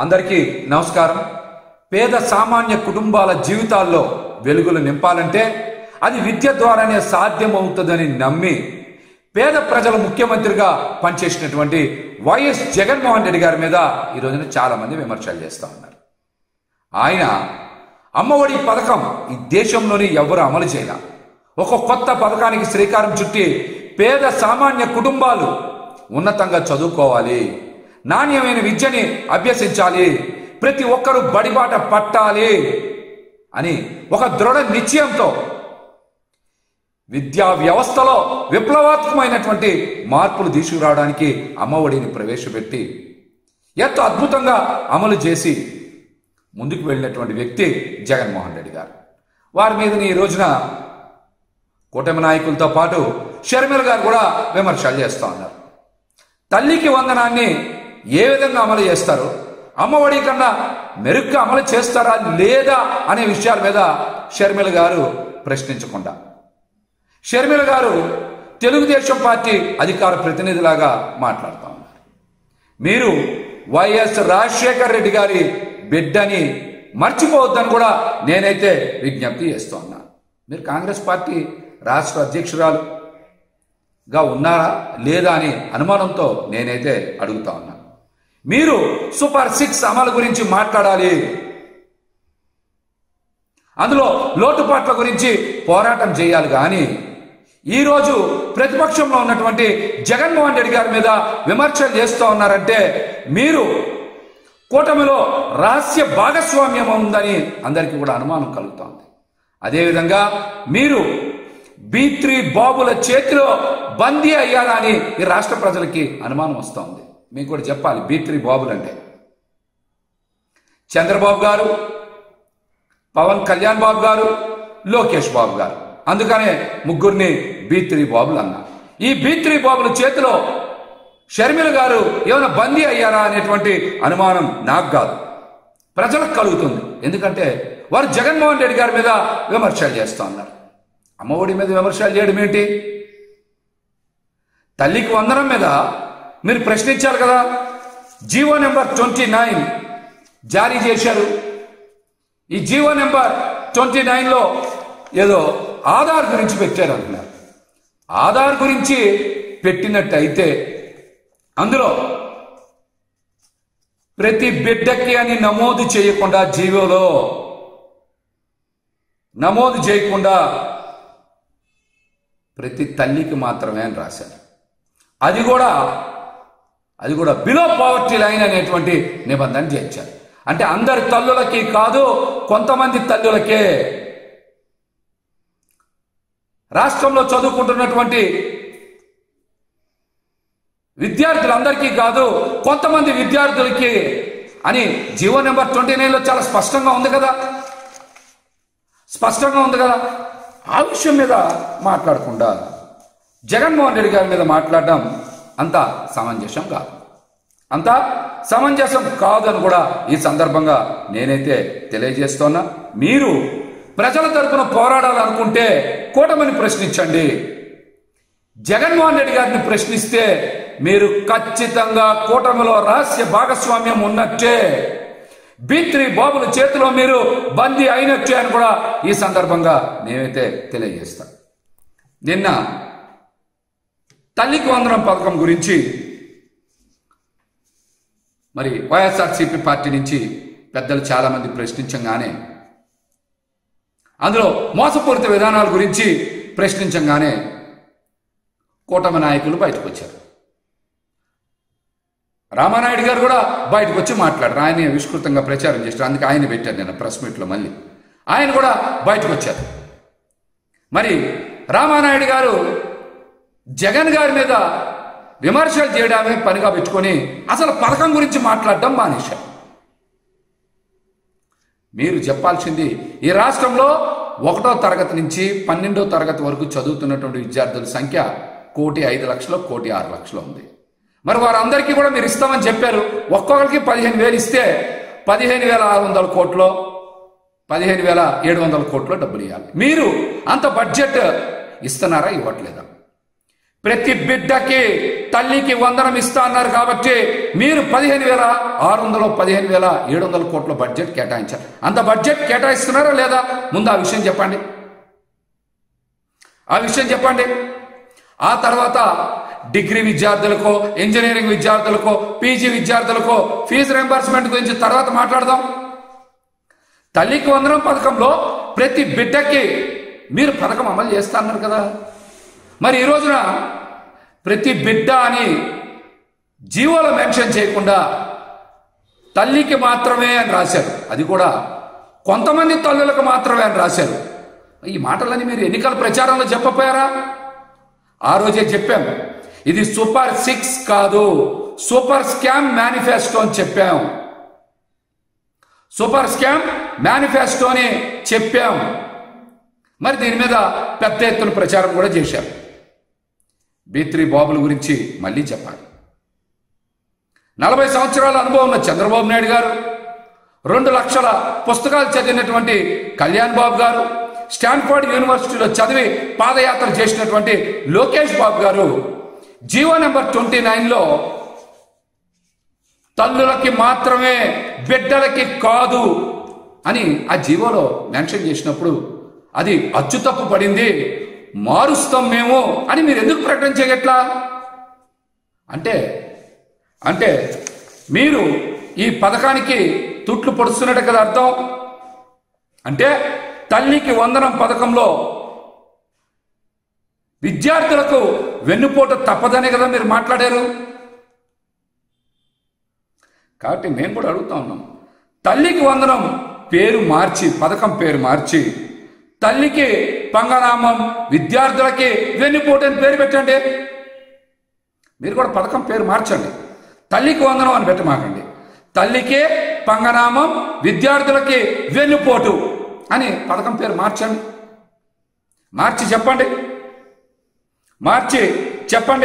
అందరికీ నమస్కారం పేద సామాన్య కుటుంబాల జీవితాల్లో వెలుగులు నింపాలంటే అది విద్య ద్వారానే సాధ్యమవుతుందని నమ్మి పేద ప్రజల ముఖ్యమంత్రిగా పనిచేసినటువంటి వైఎస్ జగన్మోహన్ రెడ్డి గారి మీద ఈ రోజున చాలా మంది విమర్శలు చేస్తూ ఉన్నారు ఆయన అమ్మఒడి పథకం ఈ దేశంలోని ఎవరు అమలు చేయాల ఒక కొత్త పథకానికి శ్రీకారం చుట్టి పేద సామాన్య కుటుంబాలు ఉన్నతంగా చదువుకోవాలి నాణ్యమైన విద్యని అభ్యసించాలి ప్రతి ఒక్కరూ బడిబాట పట్టాలి అని ఒక దృఢ నిశ్చయంతో విద్యా వ్యవస్థలో విప్లవాత్మకమైనటువంటి మార్పులు తీసుకురావడానికి అమ్మఒడిని ప్రవేశపెట్టి ఎంతో అద్భుతంగా అమలు చేసి ముందుకు వెళ్ళినటువంటి వ్యక్తి జగన్మోహన్ రెడ్డి గారు వారి మీద ఈ రోజున కూటమి నాయకులతో పాటు షర్మిల గారు కూడా విమర్శలు చేస్తూ ఉన్నారు తల్లికి వందనాన్ని ఏ విధంగా అమలు చేస్తారు అమ్మఒడి కన్నా మెరుగ్గా అమలు చేస్తారా లేదా అనే విషయాల మీద షర్మిల గారు ప్రశ్నించకుండా షర్మిల గారు తెలుగుదేశం పార్టీ అధికార ప్రతినిధిలాగా మాట్లాడుతూ ఉన్నారు మీరు వైఎస్ రాజశేఖర్ రెడ్డి గారి బిడ్డని మర్చిపోవద్దని కూడా నేనైతే విజ్ఞప్తి చేస్తూ ఉన్నాను మీరు కాంగ్రెస్ పార్టీ రాష్ట్ర అధ్యక్షురాలుగా ఉన్నారా లేదా అని అనుమానంతో నేనైతే అడుగుతా ఉన్నాను మీరు సూపర్ సిక్స్ అమలు గురించి మాట్లాడాలి అందులో లోటుపాట్ల గురించి పోరాటం చేయాలి కానీ ఈరోజు ప్రతిపక్షంలో ఉన్నటువంటి జగన్మోహన్ రెడ్డి గారి మీద విమర్శలు చేస్తూ ఉన్నారంటే మీరు కూటమిలో రహస్య భాగస్వామ్యం ఉందని అందరికీ కూడా అనుమానం కలుగుతోంది అదేవిధంగా మీరు బీ త్రీ బాబుల చేతిలో బందీ అయ్యారా అని ఈ రాష్ట్ర ప్రజలకి అనుమానం వస్తోంది మీకు కూడా చెప్పాలి బీ త్రీ బాబులు అంటే చంద్రబాబు గారు పవన్ కళ్యాణ్ బాబు గారు లోకేష్ బాబు గారు అందుకనే ముగ్గురిని బీ త్రీ బాబులు అన్నా ఈ బీ త్రీ బాబుల చేతిలో షర్మిల గారు ఏమైనా బందీ అయ్యారా అనేటువంటి అనుమానం నాకు కాదు ప్రజలకు కలుగుతుంది ఎందుకంటే వారు జగన్మోహన్ రెడ్డి గారి మీద విమర్శలు చేస్తూ ఉన్నారు అమ్మఒడి మీద విమర్శలు చేయడం ఏంటి తల్లికి వందనం మీద మీరు ప్రశ్నించారు కదా జీవో నెంబర్ ట్వంటీ నైన్ జారీ చేశారు ఈ జీవో నెంబర్ ట్వంటీ నైన్లో ఏదో ఆధార్ గురించి పెట్టారు అంటున్నారు ఆధార్ గురించి పెట్టినట్టయితే అందులో ప్రతి బిడ్డకి అని నమోదు చేయకుండా జీవోలో నమోదు చేయకుండా ప్రతి తల్లికి మాత్రమే అని రాశారు అది కూడా అది కూడా బిలో పావర్టీ లైన్ అనేటువంటి నిబంధన చేర్చారు అంటే అందరి తల్లులకి కాదు కొంతమంది తల్లులకే రాష్ట్రంలో చదువుకుంటున్నటువంటి విద్యార్థులందరికీ కాదు కొంతమంది విద్యార్థులకి అని జీవో నెంబర్ ట్వంటీ నైన్లో చాలా స్పష్టంగా ఉంది కదా స్పష్టంగా ఉంది కదా ఆ విషయం మీద మాట్లాడకుండా జగన్మోహన్ రెడ్డి గారి మీద మాట్లాడడం అంత సమంజసం కాదు అంత సమంజసం కాదని కూడా ఈ సందర్భంగా నేనైతే తెలియజేస్తున్నా మీరు ప్రజల తరపున పోరాడాలనుకుంటే కూటమిని ప్రశ్నించండి జగన్మోహన్ రెడ్డి గారిని ప్రశ్నిస్తే మీరు ఖచ్చితంగా కూటమిలో రహస్య భాగస్వామ్యం ఉన్నట్టే బీత్రి బాబుల చేతిలో మీరు బందీ అయినట్టే అని కూడా ఈ సందర్భంగా నేనైతే తెలియజేస్తాను నిన్న తల్లికి వందనం పథకం గురించి మరి వైఎస్ఆర్సీపీ పార్టీ నుంచి పెద్దలు చాలామంది ప్రశ్నించంగానే అందులో మోసపూరిత విధానాల గురించి ప్రశ్నించంగానే కూటమి నాయకులు బయటకు వచ్చారు రామానాయుడు గారు కూడా బయటకు వచ్చి మాట్లాడారు ఆయన విస్తృతంగా ప్రచారం చేశారు అందుకే ఆయన పెట్టారు నేను ప్రెస్ మీట్లో మళ్ళీ ఆయన కూడా బయటకు వచ్చారు మరి రామానాయుడు గారు జగన్ గారి మీద విమర్శలు చేయడమే పనిగా పెట్టుకొని అసలు పథకం గురించి మాట్లాడడం మానేశారు మీరు చెప్పాల్సింది ఈ రాష్ట్రంలో ఒకటో తరగతి నుంచి పన్నెండో తరగతి వరకు చదువుతున్నటువంటి విద్యార్థుల సంఖ్య కోటి ఐదు లక్షలు కోటి ఆరు లక్షలు ఉంది మరి వారందరికీ కూడా మీరు ఇస్తామని చెప్పారు ఒక్కొక్కరికి పదిహేను వేలు ఇస్తే పదిహేను వేల ఆరు వందల కోట్లు పదిహేను వేల ఏడు వందల కోట్లు డబ్బులు ఇవ్వాలి మీరు అంత బడ్జెట్ ఇస్తున్నారా ఇవ్వట్లేదా ప్రతి బిడ్డకి తల్లికి వందనం ఇస్తా అన్నారు కాబట్టి మీరు పదిహేను వేల ఆరు వందలు పదిహేను వేల ఏడు వందల కోట్ల బడ్జెట్ కేటాయించారు అంత బడ్జెట్ కేటాయిస్తున్నారా లేదా ముందు ఆ విషయం చెప్పండి ఆ విషయం చెప్పండి ఆ తర్వాత డిగ్రీ విద్యార్థులకో ఇంజనీరింగ్ విద్యార్థులకో పీజీ విద్యార్థులకో ఫీజు రింబర్స్మెంట్ గురించి తర్వాత మాట్లాడదాం తల్లికి వందనం పథకంలో ప్రతి బిడ్డకి మీరు పథకం అమలు చేస్తా అన్నారు కదా మరి ఈ రోజున ప్రతి బిడ్డ అని జీవోలో మెన్షన్ చేయకుండా తల్లికి మాత్రమే అని రాశారు అది కూడా కొంతమంది తల్లులకు మాత్రమే అని రాశారు ఈ మాటలని మీరు ఎన్నికల ప్రచారంలో చెప్పపోయారా ఆ రోజే చెప్పాం ఇది సూపర్ సిక్స్ కాదు సూపర్ స్కామ్ మేనిఫెస్టో అని చెప్పాం సూపర్ స్కామ్ మేనిఫెస్టో అని చెప్పాం మరి దీని మీద పెద్ద ఎత్తున ప్రచారం కూడా చేశాం బీత్రి బాబుల గురించి మళ్ళీ చెప్పాలి నలభై సంవత్సరాల అనుభవం ఉన్న చంద్రబాబు నాయుడు గారు రెండు లక్షల పుస్తకాలు చదివినటువంటి కళ్యాణ్ బాబు గారు స్టాన్ఫోర్డ్ యూనివర్సిటీలో చదివి పాదయాత్ర చేసినటువంటి లోకేష్ బాబు గారు జీవో నెంబర్ ట్వంటీ నైన్లో తల్లులకి మాత్రమే బిడ్డలకి కాదు అని ఆ జీవోలో మెన్షన్ చేసినప్పుడు అది అచ్చు తప్పు పడింది మారుస్తాం మేము అని మీరు ఎందుకు ప్రకటన చేయట్లా అంటే అంటే మీరు ఈ పథకానికి తుట్లు పొడుస్తున్నట్టు కదా అర్థం అంటే తల్లికి వందనం పథకంలో విద్యార్థులకు వెన్నుపోటు తప్పదనే కదా మీరు మాట్లాడారు కాబట్టి మేము కూడా అడుగుతా ఉన్నాం తల్లికి వందనం పేరు మార్చి పథకం పేరు మార్చి తల్లికి పంగనామం విద్యార్థులకి వెన్నుపోటు అని పేరు పెట్టండి మీరు కూడా పథకం పేరు మార్చండి తల్లికి వందనం అని పెట్టమాకండి తల్లికి పంగనామం విద్యార్థులకి వెన్నుపోటు అని పథకం పేరు మార్చండి మార్చి చెప్పండి మార్చి చెప్పండి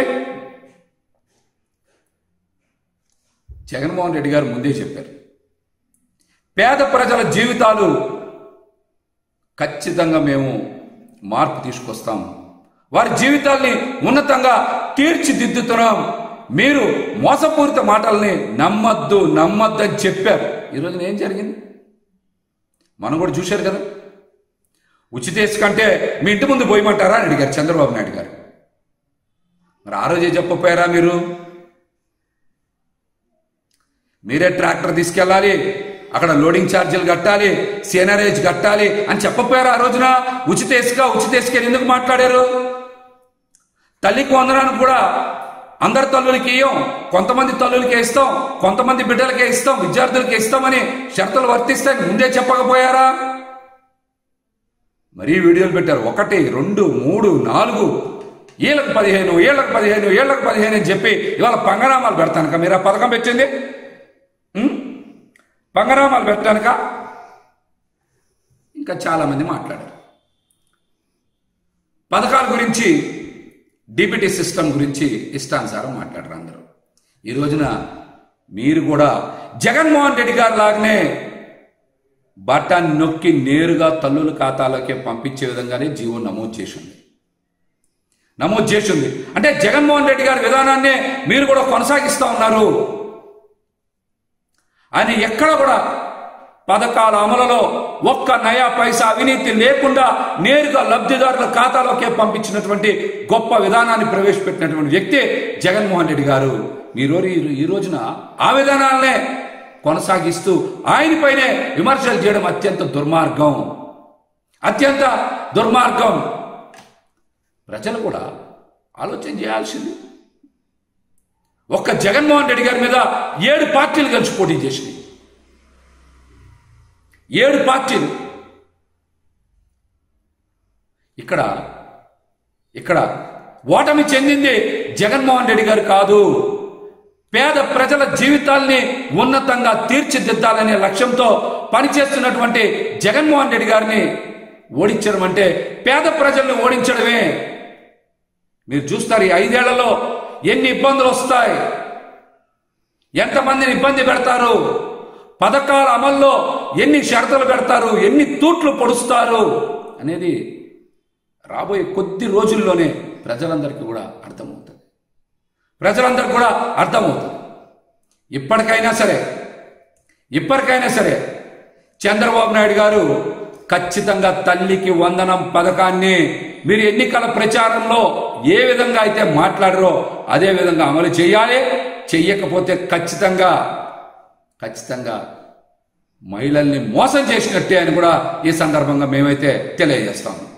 జగన్మోహన్ రెడ్డి గారు ముందే చెప్పారు పేద ప్రజల జీవితాలు ఖచ్చితంగా మేము మార్పు తీసుకొస్తాం వారి జీవితాల్ని ఉన్నతంగా తీర్చిదిద్దుతున్నాం మీరు మోసపూరిత మాటల్ని నమ్మద్దు నమ్మద్దు అని చెప్పారు ఈరోజున ఏం జరిగింది మనం కూడా చూశారు కదా ఉచితేసి కంటే మీ ఇంటి ముందు పోయమంటారా అని అడిగారు చంద్రబాబు నాయుడు గారు మరి ఆ రోజే చెప్పపోయారా మీరు మీరే ట్రాక్టర్ తీసుకెళ్ళాలి అక్కడ లోడింగ్ ఛార్జీలు కట్టాలి సీనరేజ్ కట్టాలి అని చెప్పపోయారు ఆ రోజున ఉచిత ఇసుక ఉచిత ఇసుక అని ఎందుకు మాట్లాడారు తల్లికి వందనానికి కూడా అందరి తల్లులకి ఇయ్యం కొంతమంది తల్లులకే ఇస్తాం కొంతమంది బిడ్డలకే ఇస్తాం విద్యార్థులకే ఇస్తామని షరతులు వర్తిస్తే ముందే చెప్పకపోయారా మరీ వీడియోలు పెట్టారు ఒకటి రెండు మూడు నాలుగు ఏళ్ళకు పదిహేను ఏళ్ళకు పదిహేను ఏళ్ళకు పదిహేను అని చెప్పి ఇవాళ పంగనామాలు పెడతానుక మీరు ఆ పథకం పెట్టింది ఉం? పంగనామాలు పెట్టడానిక ఇంకా చాలామంది మాట్లాడారు పథకాల గురించి డిబిటీ సిస్టమ్ గురించి ఇష్టానుసారం మాట్లాడరు అందరూ ఈ రోజున మీరు కూడా జగన్మోహన్ రెడ్డి గారు లాగానే బటన్ నొక్కి నేరుగా తల్లుల ఖాతాలోకి పంపించే విధంగానే జీవో నమోదు చేసింది నమోదు చేసింది అంటే జగన్మోహన్ రెడ్డి గారి విధానాన్నే మీరు కూడా కొనసాగిస్తూ ఉన్నారు ఆయన ఎక్కడ కూడా పథకాల అమలులో ఒక్క నయా పైసా అవినీతి లేకుండా నేరుగా లబ్ధిదారుల ఖాతాలోకే పంపించినటువంటి గొప్ప విధానాన్ని ప్రవేశపెట్టినటువంటి వ్యక్తి జగన్మోహన్ రెడ్డి గారు మీరు ఈ రోజున ఆ విధానాలనే కొనసాగిస్తూ ఆయనపైనే విమర్శలు చేయడం అత్యంత దుర్మార్గం అత్యంత దుర్మార్గం ప్రజలు కూడా ఆలోచన చేయాల్సింది ఒక్క జగన్మోహన్ రెడ్డి గారి మీద ఏడు పార్టీలు కలిసి పోటీ చేసినాయి ఏడు పార్టీలు ఇక్కడ ఇక్కడ ఓటమి చెందింది జగన్మోహన్ రెడ్డి గారు కాదు పేద ప్రజల జీవితాల్ని ఉన్నతంగా తీర్చిదిద్దాలనే లక్ష్యంతో పనిచేస్తున్నటువంటి జగన్మోహన్ రెడ్డి గారిని ఓడించడం అంటే పేద ప్రజల్ని ఓడించడమే మీరు చూస్తారు ఈ ఐదేళ్లలో ఎన్ని ఇబ్బందులు వస్తాయి ఎంతమందిని ఇబ్బంది పెడతారు పథకాల అమల్లో ఎన్ని షరతులు పెడతారు ఎన్ని తూట్లు పొడుస్తారు అనేది రాబోయే కొద్ది రోజుల్లోనే ప్రజలందరికీ కూడా అర్థమవుతుంది ప్రజలందరికీ కూడా అర్థమవుతుంది ఇప్పటికైనా సరే ఇప్పటికైనా సరే చంద్రబాబు నాయుడు గారు ఖచ్చితంగా తల్లికి వందనం పథకాన్ని మీరు ఎన్నికల ప్రచారంలో ఏ విధంగా అయితే మాట్లాడరో అదే విధంగా అమలు చేయాలి చెయ్యకపోతే ఖచ్చితంగా ఖచ్చితంగా మహిళల్ని మోసం చేసినట్టే అని కూడా ఈ సందర్భంగా మేమైతే తెలియజేస్తాము